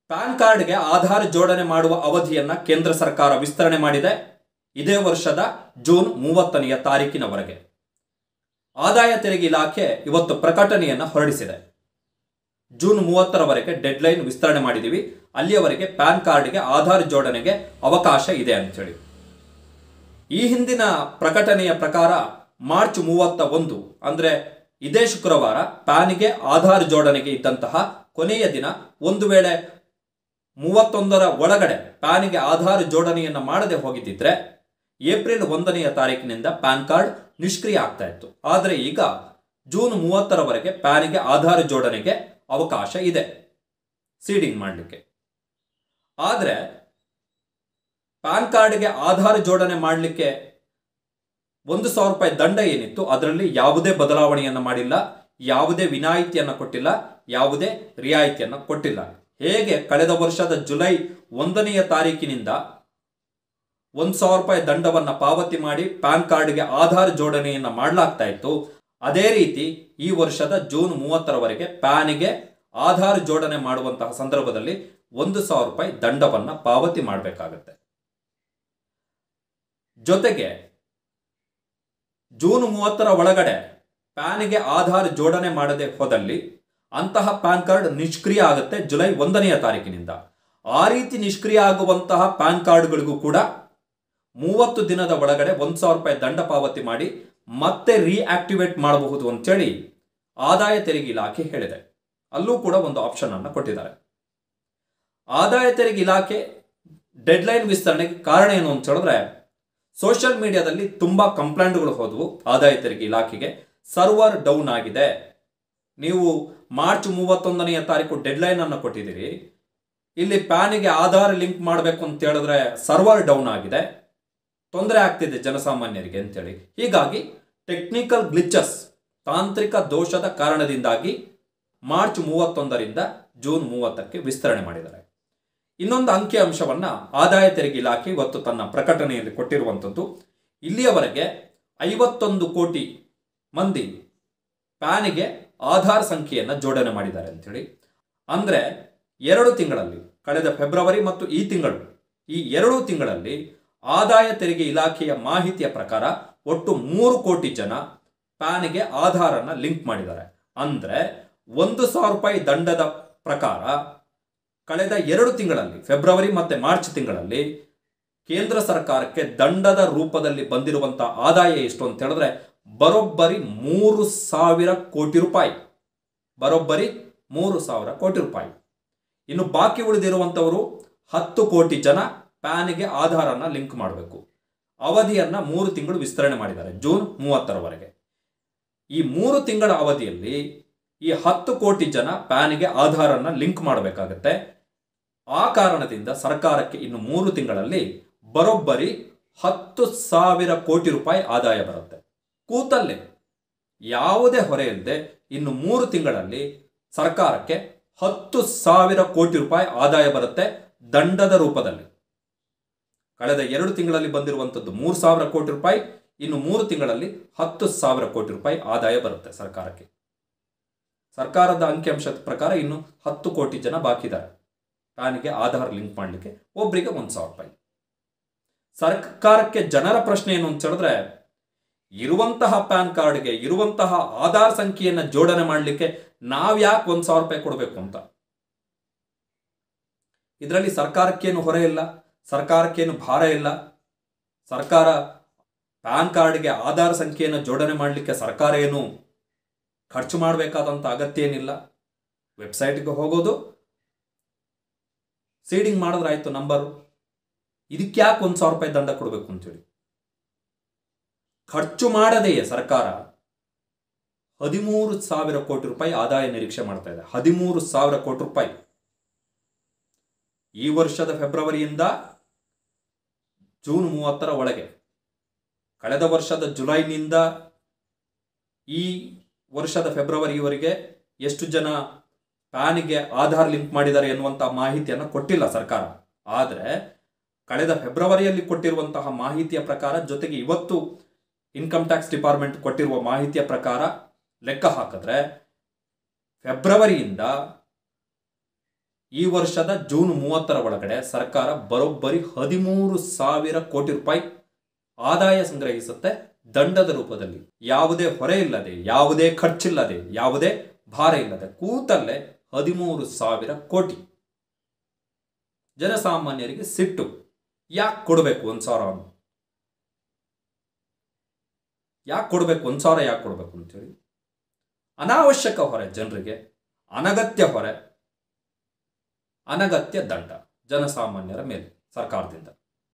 PAN ಕಾರ್ಡ್ಗೆ ಆಧಾರ್ ಜೋಡಣೆ ಮಾಡುವ ಅವಧಿಯನ್ನ ಕೇಂದ್ರ ಸರ್ಕಾರ ವಿಸ್ತರಣೆ ಮಾಡಿದೆ ಇದೇ ವರ್ಷದ ಜೂನ್ ಮೂವತ್ತನೆಯ ತಾರೀಕಿನವರೆಗೆ ಆದಾಯ ತೆರಿಗೆ ಇಲಾಖೆ ಇವತ್ತು ಪ್ರಕಟಣೆಯನ್ನ ಹೊರಡಿಸಿದೆ ಜೂನ್ ಮೂವತ್ತರವರೆಗೆ ಡೆಡ್ಲೈನ್ ವಿಸ್ತರಣೆ ಮಾಡಿದ್ದೀವಿ ಅಲ್ಲಿಯವರೆಗೆ ಪ್ಯಾನ್ ಕಾರ್ಡ್ಗೆ ಆಧಾರ್ ಜೋಡಣೆಗೆ ಅವಕಾಶ ಇದೆ ಅಂತೇಳಿ ಈ ಹಿಂದಿನ ಪ್ರಕಟಣೆಯ ಪ್ರಕಾರ ಮಾರ್ಚ್ ಮೂವತ್ತ ಒಂದು ಅಂದ್ರೆ ಇದೇ ಶುಕ್ರವಾರ ಪ್ಯಾನ್ಗೆ ಆಧಾರ್ ಜೋಡಣೆಗೆ ಇದ್ದಂತಹ ಕೊನೆಯ ದಿನ ಒಂದು ವೇಳೆ ಮೂವತ್ತೊಂದರ ಒಳಗಡೆ ಪ್ಯಾನ್ಗೆ ಆಧಾರ್ ಜೋಡಣೆಯನ್ನು ಮಾಡದೆ ಹೋಗಿದ್ದಿದ್ರೆ ಏಪ್ರಿಲ್ ಒಂದನೆಯ ತಾರೀಕಿನಿಂದ ಪ್ಯಾನ್ ಕಾರ್ಡ್ ನಿಷ್ಕ್ರಿಯ ಆಗ್ತಾ ಇತ್ತು ಆದರೆ ಈಗ ಜೂನ್ ಮೂವತ್ತರವರೆಗೆ ಪ್ಯಾನ್ಗೆ ಆಧಾರ್ ಜೋಡಣೆಗೆ ಅವಕಾಶ ಇದೆ ಸೀಡಿಂಗ್ ಮಾಡಲಿಕ್ಕೆ ಆದರೆ ಪ್ಯಾನ್ ಕಾರ್ಡ್ಗೆ ಆಧಾರ್ ಜೋಡಣೆ ಮಾಡಲಿಕ್ಕೆ ಒಂದು ಸಾವಿರ ರೂಪಾಯಿ ದಂಡ ಏನಿತ್ತು ಅದರಲ್ಲಿ ಯಾವುದೇ ಬದಲಾವಣೆಯನ್ನು ಮಾಡಿಲ್ಲ ಯಾವುದೇ ವಿನಾಯಿತಿಯನ್ನು ಕೊಟ್ಟಿಲ್ಲ ಯಾವುದೇ ರಿಯಾಯಿತಿಯನ್ನು ಕೊಟ್ಟಿಲ್ಲ ಹೇಗೆ ಕಳೆದ ವರ್ಷದ ಜುಲೈ ಒಂದನೆಯ ತಾರೀಕಿನಿಂದ ಒಂದು ಸಾವಿರ ರೂಪಾಯಿ ದಂಡವನ್ನು ಪಾವತಿ ಮಾಡಿ ಪ್ಯಾನ್ ಕಾರ್ಡ್ಗೆ ಆಧಾರ್ ಜೋಡಣೆಯನ್ನು ಮಾಡಲಾಗ್ತಾ ಇತ್ತು ಅದೇ ರೀತಿ ಈ ವರ್ಷದ ಜೂನ್ ಮೂವತ್ತರವರೆಗೆ ಪ್ಯಾನಿಗೆ ಆಧಾರ್ ಜೋಡಣೆ ಮಾಡುವಂತಹ ಸಂದರ್ಭದಲ್ಲಿ ಒಂದು ಸಾವಿರ ರೂಪಾಯಿ ದಂಡವನ್ನು ಪಾವತಿ ಮಾಡಬೇಕಾಗುತ್ತೆ ಜೊತೆಗೆ ಜೂನ್ ಮೂವತ್ತರ ಒಳಗಡೆ ಪ್ಯಾನ್ಗೆ ಆಧಾರ್ ಜೋಡಣೆ ಮಾಡದೆ ಹೋದಲ್ಲಿ ಅಂತಹ ಪ್ಯಾನ್ ಕಾರ್ಡ್ ನಿಷ್ಕ್ರಿಯ ಆಗುತ್ತೆ ಜುಲೈ ಒಂದನೆಯ ತಾರೀಕಿನಿಂದ ಆ ರೀತಿ ನಿಷ್ಕ್ರಿಯ ಆಗುವಂತಹ ಪ್ಯಾನ್ ಕಾರ್ಡ್ಗಳಿಗೂ ಕೂಡ ಮೂವತ್ತು ದಿನದ ಒಳಗಡೆ ಒಂದು ಸಾವಿರ ರೂಪಾಯಿ ದಂಡ ಪಾವತಿ ಮಾಡಿ ಮತ್ತೆ ರೀಆಕ್ಟಿವೇಟ್ ಮಾಡಬಹುದು ಅಂತೇಳಿ ಆದಾಯ ತೆರಿಗೆ ಇಲಾಖೆ ಹೇಳಿದೆ ಅಲ್ಲೂ ಕೂಡ ಒಂದು ಆಪ್ಷನ್ ಅನ್ನು ಕೊಟ್ಟಿದ್ದಾರೆ ಆದಾಯ ತೆರಿಗೆ ಇಲಾಖೆ ಡೆಡ್ಲೈನ್ ವಿಸ್ತರಣೆಗೆ ಕಾರಣ ಏನು ಅಂತ ಹೇಳಿದ್ರೆ ಸೋಷಿಯಲ್ ಮೀಡಿಯಾದಲ್ಲಿ ತುಂಬಾ ಕಂಪ್ಲೇಂಟ್ಗಳು ಹೋದವು ಆದಾಯ ತೆರಿಗೆ ಇಲಾಖೆಗೆ ಸರ್ವರ್ ಡೌನ್ ಆಗಿದೆ ನೀವು ಮಾರ್ಚ್ ಮೂವತ್ತೊಂದನೆಯ ತಾರೀಕು ಡೆಡ್ಲೈನ್ ಅನ್ನು ಕೊಟ್ಟಿದ್ದೀರಿ ಇಲ್ಲಿ ಪ್ಯಾನಿಗೆ ಆಧಾರ್ ಲಿಂಕ್ ಮಾಡಬೇಕು ಅಂತ ಹೇಳಿದ್ರೆ ಸರ್ವರ್ ಡೌನ್ ಆಗಿದೆ ತೊಂದರೆ ಆಗ್ತಿದೆ ಜನಸಾಮಾನ್ಯರಿಗೆ ಅಂತೇಳಿ ಹೀಗಾಗಿ ಟೆಕ್ನಿಕಲ್ ಗ್ಲಿಚಸ್ ತಾಂತ್ರಿಕ ದೋಷದ ಕಾರಣದಿಂದಾಗಿ ಮಾರ್ಚ್ ಮೂವತ್ತೊಂದರಿಂದ ಜೂನ್ ಮೂವತ್ತಕ್ಕೆ ವಿಸ್ತರಣೆ ಮಾಡಿದ್ದಾರೆ ಇನ್ನೊಂದು ಅಂಕಿ ಅಂಶವನ್ನ ಆದಾಯ ತೆರಿಗೆ ಇಲಾಖೆ ಇವತ್ತು ತನ್ನ ಪ್ರಕಟಣೆಯಲ್ಲಿ ಕೊಟ್ಟಿರುವಂಥದ್ದು ಇಲ್ಲಿಯವರೆಗೆ ಐವತ್ತೊಂದು ಕೋಟಿ ಮಂದಿ ಪ್ಯಾನಿಗೆ ಆಧಾರ್ ಸಂಖ್ಯೆಯನ್ನು ಜೋಡಣೆ ಮಾಡಿದ್ದಾರೆ ಅಂತೇಳಿ ಅಂದರೆ ಎರಡು ತಿಂಗಳಲ್ಲಿ ಕಳೆದ ಫೆಬ್ರವರಿ ಮತ್ತು ಈ ತಿಂಗಳು ಈ ಎರಡು ತಿಂಗಳಲ್ಲಿ ಆದಾಯ ತೆರಿಗೆ ಇಲಾಖೆಯ ಮಾಹಿತಿಯ ಪ್ರಕಾರ ಒಟ್ಟು ಮೂರು ಕೋಟಿ ಜನ ಪ್ಯಾನಿಗೆ ಆಧಾರನ್ನ ಲಿಂಕ್ ಮಾಡಿದ್ದಾರೆ ಅಂದರೆ ಒಂದು ಸಾವಿರ ರೂಪಾಯಿ ದಂಡದ ಪ್ರಕಾರ ಕಳೆದ ಎರಡು ತಿಂಗಳಲ್ಲಿ ಫೆಬ್ರವರಿ ಮತ್ತು ಮಾರ್ಚ್ ತಿಂಗಳಲ್ಲಿ ಕೇಂದ್ರ ಸರ್ಕಾರಕ್ಕೆ ದಂಡದ ರೂಪದಲ್ಲಿ ಬಂದಿರುವಂತಹ ಆದಾಯ ಎಷ್ಟು ಅಂತ ಹೇಳಿದ್ರೆ ಬರೋಬ್ಬರಿ ಮೂರು ಸಾವಿರ ಕೋಟಿ ರೂಪಾಯಿ ಬರೋಬ್ಬರಿ ಮೂರು ಸಾವಿರ ಕೋಟಿ ರೂಪಾಯಿ ಇನ್ನು ಬಾಕಿ ಉಳಿದಿರುವಂಥವರು ಹತ್ತು ಕೋಟಿ ಜನ ಪ್ಯಾನಿಗೆ ಆಧಾರನ ಲಿಂಕ್ ಮಾಡಬೇಕು ಅವಧಿಯನ್ನ ಮೂರು ತಿಂಗಳು ವಿಸ್ತರಣೆ ಮಾಡಿದ್ದಾರೆ ಜೂನ್ ಮೂವತ್ತರವರೆಗೆ ಈ ಮೂರು ತಿಂಗಳ ಅವಧಿಯಲ್ಲಿ ಈ ಹತ್ತು ಕೋಟಿ ಜನ ಪ್ಯಾನಿಗೆ ಆಧಾರನ್ನ ಲಿಂಕ್ ಮಾಡಬೇಕಾಗತ್ತೆ ಆ ಕಾರಣದಿಂದ ಸರ್ಕಾರಕ್ಕೆ ಇನ್ನು ಮೂರು ತಿಂಗಳಲ್ಲಿ ಬರೋಬ್ಬರಿ ಹತ್ತು ಸಾವಿರ ಕೋಟಿ ರೂಪಾಯಿ ಆದಾಯ ಬರುತ್ತೆ ಕೂತಲ್ಲೇ ಯಾವುದೇ ಹೊರೆ ಇಲ್ಲದೆ ಇನ್ನು ಮೂರು ತಿಂಗಳಲ್ಲಿ ಸರ್ಕಾರಕ್ಕೆ ಹತ್ತು ಸಾವಿರ ಕೋಟಿ ರೂಪಾಯಿ ಆದಾಯ ಬರುತ್ತೆ ದಂಡದ ರೂಪದಲ್ಲಿ ಕಳೆದ ಎರಡು ತಿಂಗಳಲ್ಲಿ ಬಂದಿರುವಂಥದ್ದು ಮೂರು ಸಾವಿರ ಕೋಟಿ ರೂಪಾಯಿ ಇನ್ನು ಮೂರು ತಿಂಗಳಲ್ಲಿ ಹತ್ತು ಸಾವಿರ ಕೋಟಿ ರೂಪಾಯಿ ಆದಾಯ ಬರುತ್ತೆ ಸರ್ಕಾರಕ್ಕೆ ಸರ್ಕಾರದ ಅಂಕಿಅಂಶದ ಪ್ರಕಾರ ಇನ್ನು ಹತ್ತು ಕೋಟಿ ಜನ ಬಾಕಿ ಇದ್ದಾರೆ ಪ್ಯಾನಿಗೆ ಆಧಾರ್ ಲಿಂಕ್ ಮಾಡಲಿಕ್ಕೆ ಒಬ್ಬರಿಗೆ ಒಂದು ಸಾವಿರ ರೂಪಾಯಿ ಸರ್ಕಾರಕ್ಕೆ ಜನರ ಪ್ರಶ್ನೆ ಏನು ಅಂತ ಹೇಳಿದ್ರೆ ಇರುವಂತಹ ಪ್ಯಾನ್ ಕಾರ್ಡ್ಗೆ ಇರುವಂತಹ ಆಧಾರ್ ಸಂಖ್ಯೆಯನ್ನು ಜೋಡಣೆ ಮಾಡಲಿಕ್ಕೆ ನಾವು ಯಾಕೆ ಒಂದು ಸಾವಿರ ರೂಪಾಯಿ ಕೊಡಬೇಕು ಅಂತ ಇದರಲ್ಲಿ ಸರ್ಕಾರಕ್ಕೇನು ಹೊರೆ ಇಲ್ಲ ಸರ್ಕಾರಕ್ಕೇನು ಭಾರ ಇಲ್ಲ ಸರ್ಕಾರ ಪ್ಯಾನ್ ಕಾರ್ಡ್ಗೆ ಆಧಾರ್ ಸಂಖ್ಯೆಯನ್ನು ಜೋಡಣೆ ಮಾಡಲಿಕ್ಕೆ ಸರ್ಕಾರ ಏನು ಖರ್ಚು ಮಾಡಬೇಕಾದಂಥ ಅಗತ್ಯ ಏನಿಲ್ಲ ವೆಬ್ಸೈಟ್ಗೆ ಹೋಗೋದು ಸೀಡಿಂಗ್ ಮಾಡಿದ್ರೆ ಆಯ್ತು ನಂಬರು ಇದಕ್ಕೆ ಯಾಕೆ ಒಂದು ಸಾವಿರ ರೂಪಾಯಿ ದಂಡ ಕೊಡಬೇಕು ಅಂತೇಳಿ ಖರ್ಚು ಮಾಡದೆಯೇ ಸರ್ಕಾರ ಹದಿಮೂರು ಸಾವಿರ ಕೋಟಿ ರೂಪಾಯಿ ಆದಾಯ ನಿರೀಕ್ಷೆ ಮಾಡ್ತಾ ಇದೆ ಹದಿಮೂರು ಸಾವಿರ ಕೋಟಿ ರೂಪಾಯಿ ಈ ವರ್ಷದ ಫೆಬ್ರವರಿಯಿಂದ ಜೂನ್ ಮೂವತ್ತರ ಒಳಗೆ ಕಳೆದ ವರ್ಷದ ಜುಲೈನಿಂದ ಈ ವರ್ಷದ ಫೆಬ್ರವರಿಯವರೆಗೆ ಎಷ್ಟು ಜನ ಪ್ಯಾನಿಗೆ ಆಧಾರ್ ಲಿಂಕ್ ಮಾಡಿದ್ದಾರೆ ಎನ್ನುವಂಥ ಮಾಹಿತಿಯನ್ನು ಕೊಟ್ಟಿಲ್ಲ ಸರ್ಕಾರ ಆದರೆ ಕಳೆದ ಫೆಬ್ರವರಿಯಲ್ಲಿ ಕೊಟ್ಟಿರುವಂತಹ ಮಾಹಿತಿಯ ಪ್ರಕಾರ ಜೊತೆಗೆ ಇವತ್ತು ಇನ್ಕಮ್ ಟ್ಯಾಕ್ಸ್ ಡಿಪಾರ್ಟ್ಮೆಂಟ್ ಕೊಟ್ಟಿರುವ ಮಾಹಿತಿಯ ಪ್ರಕಾರ ಲೆಕ್ಕ ಹಾಕಿದ್ರೆ ಫೆಬ್ರವರಿಯಿಂದ ಈ ವರ್ಷದ ಜೂನ್ ಮೂವತ್ತರ ಒಳಗಡೆ ಸರ್ಕಾರ ಬರೋಬ್ಬರಿ ಹದಿಮೂರು ಸಾವಿರ ಕೋಟಿ ರೂಪಾಯಿ ಆದಾಯ ಸಂಗ್ರಹಿಸುತ್ತೆ ದಂಡದ ರೂಪದಲ್ಲಿ ಯಾವುದೇ ಹೊರೆ ಇಲ್ಲದೆ ಯಾವುದೇ ಖರ್ಚಿಲ್ಲದೆ ಯಾವುದೇ ಭಾರ ಇಲ್ಲದೆ ಕೂತಲ್ಲೇ ಹದಿಮೂರು ಸಾವಿರ ಕೋಟಿ ಜನಸಾಮಾನ್ಯರಿಗೆ ಸಿಟ್ಟು ಯಾಕೆ ಕೊಡಬೇಕು ಒಂದು ಸಾವಿರ ಯಾಕೆ ಕೊಡಬೇಕು ಒಂದು ಸಾವಿರ ಯಾಕೆ ಕೊಡಬೇಕು ಅಂತೇಳಿ ಅನಾವಶ್ಯಕ ಹೊರೆ ಜನರಿಗೆ ಅನಗತ್ಯ ಹೊರೆ ಅನಗತ್ಯ ದಂಡ ಜನಸಾಮಾನ್ಯರ ಮೇಲೆ ಸರ್ಕಾರದಿಂದ